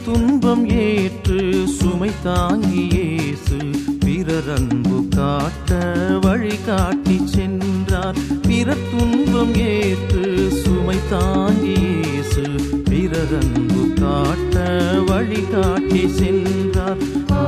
துன்பம் ஏற்று சுமை தாங்கி இயேசு பிறர் அன்பு காட்ட வழிகாட்டி சென்றார் பிறர் துன்பம் ஏற்று சுமை தாங்கி இயேசு பிறர் அன்பு காட்ட வழிகாட்டி சென்றார்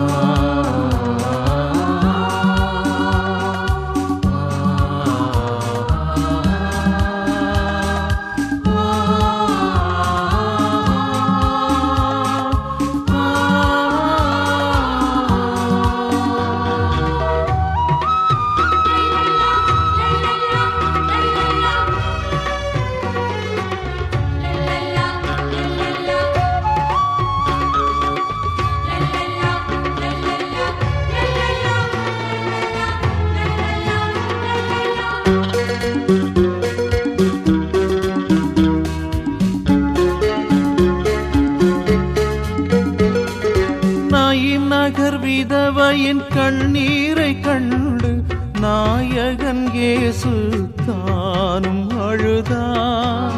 நாயின் நகர் விதவையின் கண்ணீரை கண்டு நாயகன் இயேசு தானும் அழுதார்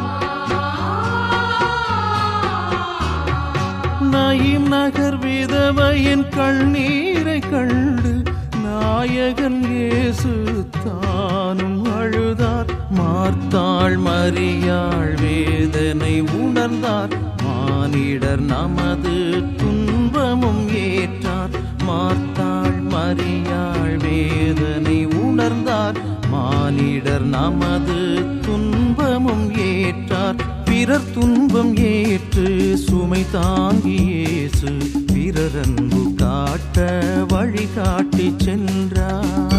நாயின் நகர் விதவையின் கண்ணீரை கண்டு நாயகன் இயேசு தானும் அழுதார் மார்த்தாள் மரியாள் வேதனை உணர்ந்தார் மானிடர் நமது துன்பமும் ஏற்றார் மார்த்தாள் மரியாள் வேதனை உணர்ந்தார் மானிடர் நமது துன்பமும் ஏற்றார் பிறர் துன்பம் ஏற்று சுமை தாங்கி இயேசு பிறர் அன்பு காட்ட வழிகாட்டி சென்றார்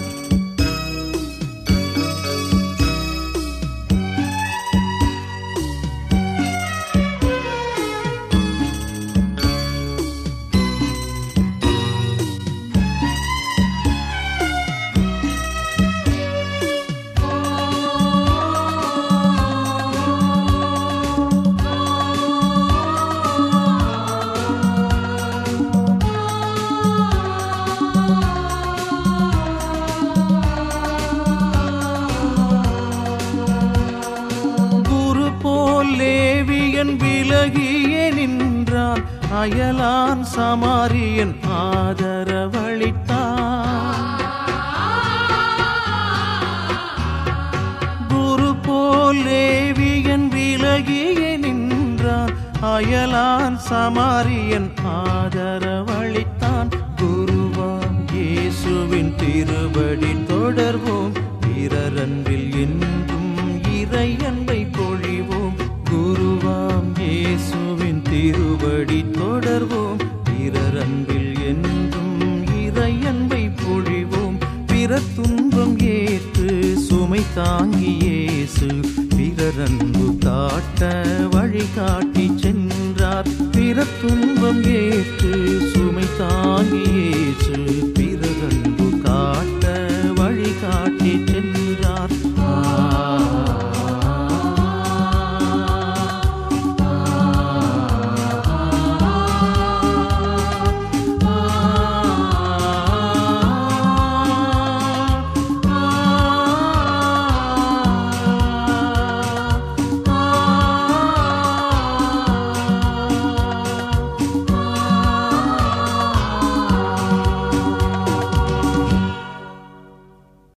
குரு போல் லேவியன் விலகியே நின்றான் அயலான் சமாரியன் ஆதரவளித்தான் குரு போல் லேவியன் விலகியே நின்றான் அயலான் சமாரியன் ஆதரவளித்தான் குருவாம் இயேசுவின் திருவடி தொடர்வோம் பிறர் அன்பில் என்றும் இறை அன்பை பொழிவோம் குருவாம் இயேசுவின் திருவடி தொடர்வோம் பிறர் அன்பில் என்றும் இறை அன்பை பொழிவோம் பிறர் துன்பம் ஏற்று சுமை தாங்கி இயேசு பிறர் அன்பு காட்ட வழிகாட்டி சென்றார் பிறர் துன்பம் ஏற்று சுமை தாங்கி இயேசு பிறர் அன்பு காட்ட வழிகாட்டி சென்றார்